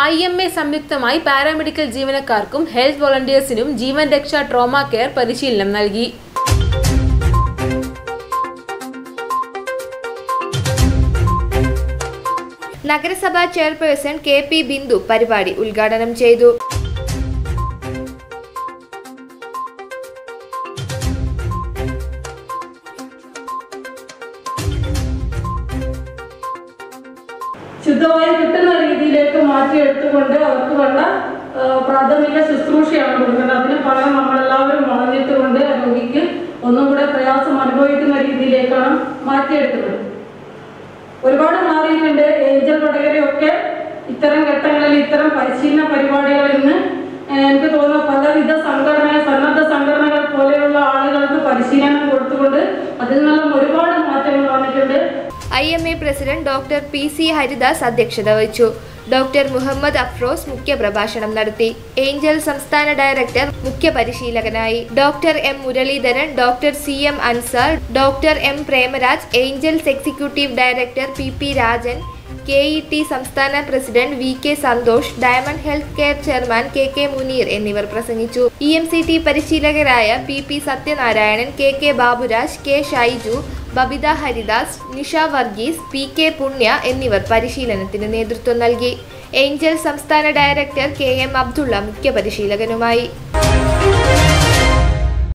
I M A സംയുക്തമായി paramedical ജീവനക്കാർക്കും health വോളണ്ടിയേഴ്സിനും ജീവൻ രക്ഷാ ട്രോമ കെയർ പരിശീലനം നൽകി നഗരസഭാ ചെയർപേഴ്സൺ കെ പി ബിന്ദു പരിപാടി ഉദ്ഘാടനം ചെയ്തു ശുദ്ധമായി കിട്ടുന്ന രീതിയിലേക്ക് മാറ്റിയെടുത്തുകൊണ്ട് അവർക്ക് വേണ്ട ആ, പ്രാഥമിക ശുശ്രൂഷയാണ് കൊടുക്കുന്നത് അതിന് പകരം നമ്മളെല്ലാവരും വളഞ്ഞിട്ടുകൊണ്ട് രോഗിക്ക് ഒന്നും കൂടെ പ്രയാസം അനുഭവിക്കുന്ന രീതിയിലേക്കാണ് മാറ്റിയെടുക്കുന്നത് ഒരുപാട് മാറിയിട്ടുണ്ട് ഏഞ്ചൽ വടകരയൊക്കെ ഇത്തരം ഘട്ടങ്ങളിൽ ഇത്തരം പരിശീലന പരിപാടികളിൽ നിന്ന് ഏഹ്, എനിക്ക് തോന്നുന്നു പലവിധ സംഘടന സന്നദ്ധ സംഘടനകൾ പോലെയുള്ള ആളുകൾക്ക് പരിശീലനം കൊടുത്തുകൊണ്ട് അതിൽ നിന്നെല്ലാം ഒരുപാട് മാറ്റങ്ങൾ വന്നിട്ടുണ്ട് I M A president doctor P C Haridas അധ്യക്ഷത വഹിച്ചു ഡോക്ടർ മുഹമ്മദ് അഫ്രോസ് മുഖ്യപ്രഭാഷണം നടത്തി ഏഞ്ചൽ സംസ്ഥാന ഡയറക്ടർ മുഖ്യ പരിശീലകനായി doctor M Muralidharan doctor C M Ansar doctor M Premaraj Angels executive director P P Rajan K E T സംസ്ഥാന president V K Santhosh Diamond Health Care chairman K K Muneer എന്നിവർ പ്രസംഗിച്ചു ഇ എം സി ടി പരിശീലകരായ P P Sathyanarayanan K K Baburaj K Shaiju Babitha Haridas Nisha Varghese P K Punya എന്നിവർ പരിശീലനത്തിന് നേതൃത്വം നൽകി Angel സംസ്ഥാന director K M Abdulla മുഖ്യ പരിശീലകനുമായി